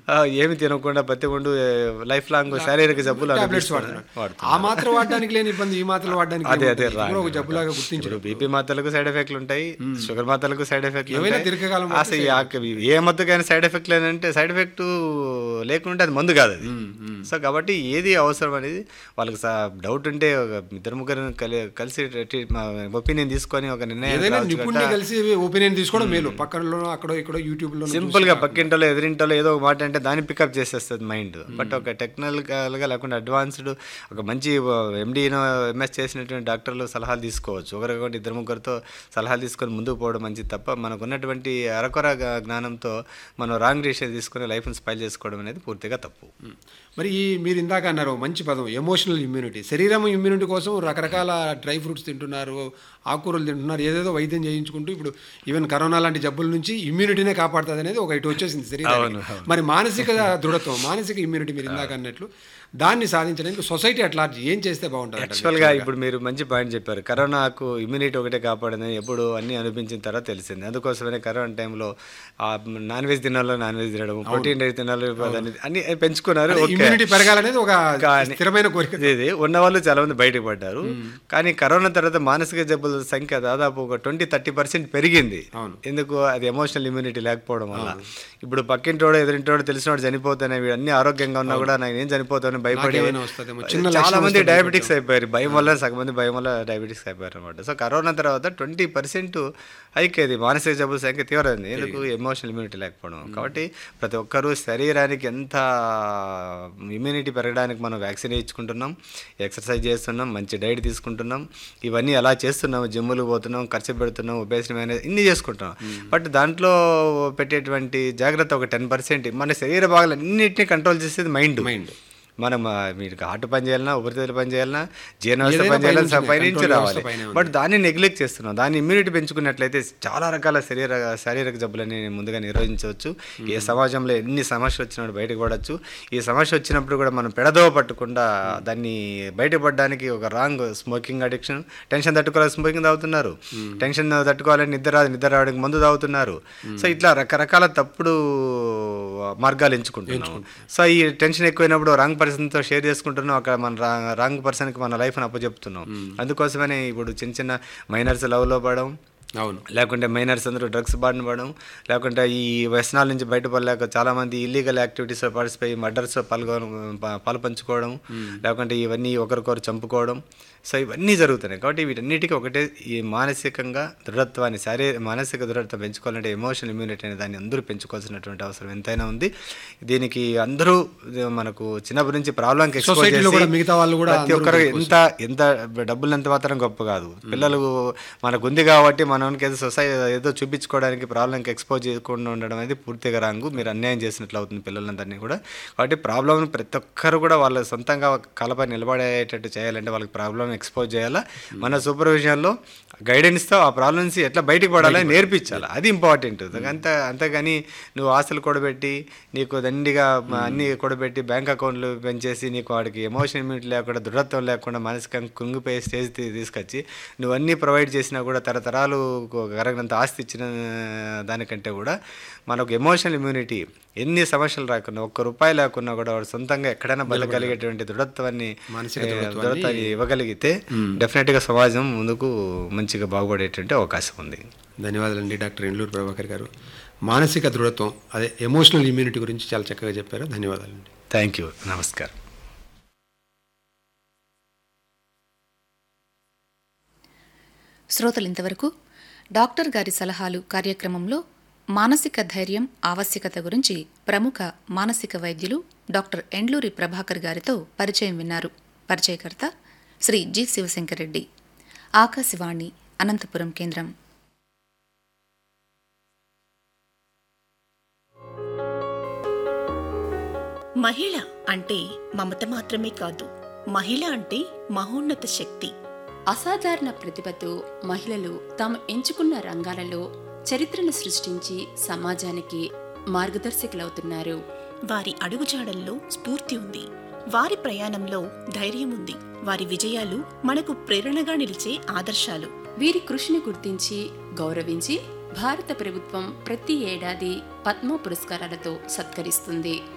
ఆ, ఏమి తినకుండా బతికుండు లైఫ్ లాంగ్ శారీరక జబ్బులు టాబ్లెట్స్ అనుభవిస్తున్నారు. వాడుతున్నారు ఆ మాత్రం వాడడానికి లేని ఇబ్బంది ఈ మాత్రం వాడడానికి అదే అదే ఏముంటుంది? ఇది కూడా ఒక జబ్బులాగా గుర్తించడం ఇప్పుడు బీపీ మాత్రలకు సైడ్ ఎఫెక్ట్లు ఉంటాయి షుగర్ మాత్రలకు సైడ్ ఎఫెక్ట్లు ఏవైనా ఉంటాయి. దీర్ఘకాలం అసలు ఈ ఆక- ఏ మందుకైనా సైడ్ ఎఫెక్ట్ లేదంటే సైడ్ ఎఫెక్ట్ లేకుంటే అది మందు కాదు అది సో కాబట్టి ఏది అవసరం అనేది వాళ్ళకి డౌట్ ఉంటే ఒక ఇద్దరు ముగ్గురు కలి- కలిసి ఒపీనియన్ తీసుకొని ఒక నిర్ణయం ఏదైనా రావచ్చు నిపుణుని కలిసి ఒపీనియన్ తీసుకోవడం మేలు పక్కనలో అక్కడో ఇక్కడో యూట్యూబ్ లో సింపుల్ గా పక్కింటలో ఎదిరింటలో ఏదో ఒక మాట అంటే దాన్ని పికప్ చేసేస్తుంది మైండ్ బట్ ఒక టెక్నికల్ గా లేకుండా అడ్వాన్స్డ్ ఒక మంచి ఎండి ఎంఎస్ చేసినటువంటి డాక్టర్లు సలహాలు తీసుకోవచ్చు ఒకరికొకటి ఇద్దరు ముగ్గురితో సలహాలు తీసుకొని ముందుకు పోవడం మంచిది తప్ప మనకు ఉన్నటువంటి అరకొర గా- జ్ఞానంతో మనం రాంగ్ డిసిషన్ తీసుకొని లైఫ్ని స్పైల్ చేసుకోవడం అనేది పూర్తిగా తప్పు మరి ఈ మీరు ఇందాక అన్నారు మంచి పదం ఎమోషనల్ ఇమ్యూనిటీ శరీరం ఇమ్యూనిటీ కోసం రకరకాల డ్రై ఫ్రూట్స్ తింటున్నారు ఆకుకూరలు తింటున్నారు ఏదేదో వైద్యం చేయించుకుంటూ ఇప్పుడు ఈవెన్ కరోనా లాంటి జబ్బుల నుంచి ఇమ్యూనిటీనే కాపాడుతుంది అనేది ఒక ఇటు వచ్చేసింది శరీరం మరి మానసిక దృఢత్వం మానసిక ఇమ్యూనిటీ మీరు ఇందాక అన్నట్లు దాన్ని సాధించడానికి సొసైటీ అట్ లార్జ్ ఏం చేస్తే బాగుంటుంది అంటారు? యాక్చువల్గా ఇప్పుడు మీరు మంచి పాయింట్ చెప్పారు కరోనాకు ఇమ్యూనిటీ ఒకటే కాపాడదని ఎప్పుడు అన్ని అనిపించిన తర్వాత తెలిసింది అందుకోసమే కరోనా టైంలో నాన్ వెజ్ తినాలో నాన్ వెజ్ తినడం ప్రోటీన్ రైస్ తినాలి దాన్ని అన్ని పెంచుకున్నారు ఓకే ఇమ్యూనిటీ పెరగాలనేది ఒక కానీ- స్థిరమైన కోరిక ఇది ఉన్న వాళ్ళు చాలా మంది బయటకు పడ్డారు కానీ కరోనా తర్వాత మానసిక జబ్బుల సంఖ్య దాదాపు ఒక ట్వంటీ థర్టీ పర్సెంట్ పెరిగింది అవును. ఎందుకు అది ఎమోషనల్ ఇమ్యూనిటీ లేకపోవడం వల్ల ఇప్పుడు పక్కింటోడు ఎదురింటోడు తెలిసినోడు చనిపోతానే అన్ని ఆరోగ్యంగా ఉన్నా కూడా నేను ఏం చనిపోతాను భయపడి నాకేమైనా వస్తుందేమో, చిన్న చాలా లక్షణం మంది వస్తే డయాబెటిక్స్ అయిపోయారు భయం వల్ల సగం మంది భయం వల్ల డయాబెటిక్స్ అయిపోయారు అనమాట సో కరోనా తర్వాత ట్వంటీ పర్సెంట్ హైక్ మానసిక జబ్బుల సంఖ్య తీవ్రమైంది ఎందుకు ఎమోషనల్ ఇమ్యూనిటీ లేకపోవడం కాబట్టి ప్రతి ఒక్కరూ శరీరానికి ఎంత ఇమ్యూనిటీ పెరగడానికి మనం వ్యాక్సిన్ ఇచ్చుకుంటున్నాం ఎక్సర్సైజ్ చేస్తున్నాం మంచి డైట్ తీసుకుంటున్నాం ఇవన్నీ ఎలా చేస్తున్నాం జిమ్ములు పోతున్నాం ఖర్చు పెడుతున్నాం ఒబేసిటీ మేనేజ్ ఇన్ని చేసుకుంటున్నాం బట్ దాంట్లో పెట్టేటువంటి జాగ్రత్త ఒక టెన్ పర్సెంట్ మన శరీర భాగాలు అన్నింటినీ కంట్రోల్ చేసేది మైండ్ మైండ్ మనం ఆ, మీరు హార్ట్ పని చేయాలన్నా ఉపరితల పని చేయాలన్నా జీర్ణ వ్యవస్థ ఏదైనా పని చేయాలన్నా పైనుంచి పైనుంచి control రావాలి వ్యవస్థ పైనే ఉంది. బట్ దాన్ని నెగ్లెక్ట్ చేస్తున్నాం దాన్ని ఇమ్యూనిటీ పెంచుకున్నట్లయితే చాలా రకాల శరీర శారీరక జబ్బులని ముందుగా నిర్వహించవచ్చు ఏ సమాజంలో ఎన్ని సమస్యలు వచ్చినప్పుడు బయటకు పడవచ్చు ఈ సమస్య వచ్చినప్పుడు కూడా మనం పెడదోవ పట్టకుండా దాన్ని బయటపడడానికి ఒక రాంగ్ స్మోకింగ్ అడిక్షన్ టెన్షన్ తట్టుకోవాలి స్మోకింగ్ తాగుతున్నారు టెన్షన్ తట్టుకోవాలని నిద్ర రాదు నిద్ర రావడానికి మందు తాగుతున్నారు సో ఇట్లా రకరకాల తప్పుడు మార్గాలు ఎంచుకుంటున్నాం సో ఈ టెన్షన్ ఎక్కువైనప్పుడు రాంగ్ పర్సన్తో షేర్ చేసుకుంటున్నాం అక్కడ మన రా- రాంగ్ పర్సన్కి మన లైఫ్ని అప్పచెప్తున్నాం అందుకోసమనే ఇప్పుడు చిన్న చిన్న మైనర్స్ లవ్లో పడడం అవును లేకుంటే మైనర్స్ అందరూ డ్రగ్స్ బారిన పడడం లేకుంటే ఈ వ్యసనాల నుంచి బయటపడలేక చాలామంది ఇల్లీగల్ యాక్టివిటీస్లో పార్టిసిపేట్ మర్డర్స్లో పాల్గొ ప- పాలు పంచుకోవడం లేకుంటే ఇవన్నీ ఒకరికొకరు చంపుకోవడం సో ఇవన్నీ జరుగుతున్నాయి కాబట్టి వీటన్నిటికీ ఒకటే ఈ మానసికంగా దృఢత్వాన్ని శారీ మానసిక దృఢత్వం పెంచుకోవాలంటే ఎమోషనల్ ఇమ్యూనిటీ అనే దాన్ని అందరూ పెంచుకోవాల్సినటువంటి అవసరం ఎంతైనా ఉంది దీనికి అందరూ ఇది మనకు చిన్నప్పటి నుంచి ప్రాబ్లంకి ఎక్స్పోజ్ Society లో కూడా మిగతా వాళ్ళు కూడా ప్రతి అందరూ ఒక్కరు ఎంత ఎంత డబ్బులు ఎంత మాత్రం గొప్ప కాదు పిల్లలు మనకు ఉంది కాబట్టి మనకి ఏదో సొసైటీ ఏదో చూపించుకోవడానికి ప్రాబ్లంకి ఎక్స్పోజ్ చేయకుండా ఉండడం అనేది పూర్తిగా రాంగు మీరు అన్యాయం చేసినట్లు అవుతుంది పిల్లలందరినీ కూడా కాబట్టి ప్రాబ్లం ప్రతి ఒక్కరు కూడా వాళ్ళ సొంతంగా కలపై నిలబడేటట్టు చేయాలంటే వాళ్ళకి ప్రాబ్లం ఎక్స్పోజ్ చేయాలా మన సూపర్విజన్లో గైడెన్స్తో ఆ ప్రాబ్లమ్స్ ఎట్లా బయటకు పడాలని నేర్పించాలి అది ఇంపార్టెంట్ అంత అంతేగాని నువ్వు ఆస్తులు కూడబెట్టి నీకు దండిగా మ- అన్ని కూడబెట్టి బ్యాంక్ అకౌంట్లు పెంచేసి నీకు వాడికి ఎమోషన్ ఇమ్యూనిటీ లేకుండా దృఢత్వం లేకుండా మానసికంగా కుంగిపోయే స్టేజ్ తీ- తీసుకొచ్చి నువ్వు అన్నీ ప్రొవైడ్ చేసినా కూడా తరతరాలు కరగినంత ఆస్తి ఇచ్చిన దానికంటే కూడా మనకు ఎమోషనల్ ఇమ్యూనిటీ ఎన్ని సమస్యలు రాకుండా ఒక్క రూపాయి లేకున్నా కూడా వాడు సొంతంగా ఎక్కడైనా బతకగలిగేటువంటి దృఢత్వాన్ని మానసిక ఏ, దృఢత్వాన్ని- దృఢత్వాన్ని ఇవ్వగలిగితే డెఫినెట్గా సమాజం ముందుకు మంచిగా బాగుపడేటువంటి అవకాశం ఉంది ధన్యవాదాలండి డాక్టర్ ఎండ్లూరు ప్రభాకర్ గారు మానసిక దృఢత్వం అదే ఎమోషనల్ ఇమ్యూనిటీ గురించి చాలా చక్కగా చెప్పారు ధన్యవాదాలండి థ్యాంక్ యూ నమస్కారం శ్రోతలు ఇంతవరకు డాక్టర్ గారి సలహాలు కార్యక్రమంలో మానసిక ధైర్యం ఆవశ్యకత గురించి ప్రముఖ మానసిక వైద్యులు డాక్టర్ ఎండ్లూరి ప్రభాకర్ గారితో పరిచయం విన్నారు పరిచయకర్త శ్రీ జి శివశంకర్ రెడ్డి ఆకాశవాణి అనంతపురం కేంద్రం మహిళ అంటే మమత మాత్రమే కాదు మహిళ అంటే మహోన్నత శక్తి అసాధారణ ప్రతిభతో మహిళలు తాము ఎంచుకున్న రంగాలలో చరిత్రను సృష్టించి సమాజానికి మార్గదర్శకులవుతున్నారు వారి అడుగుజాడల్లో స్ఫూర్తి ఉంది వారి ప్రయాణంలో ధైర్యం ఉంది వారి విజయాలు మనకు ప్రేరణగా నిలిచే ఆదర్శాలు వీరి కృషిని గుర్తించి గౌరవించి భారత ప్రభుత్వం ప్రతి ఏడాది పద్మ పురస్కారాలతో సత్కరిస్తుంది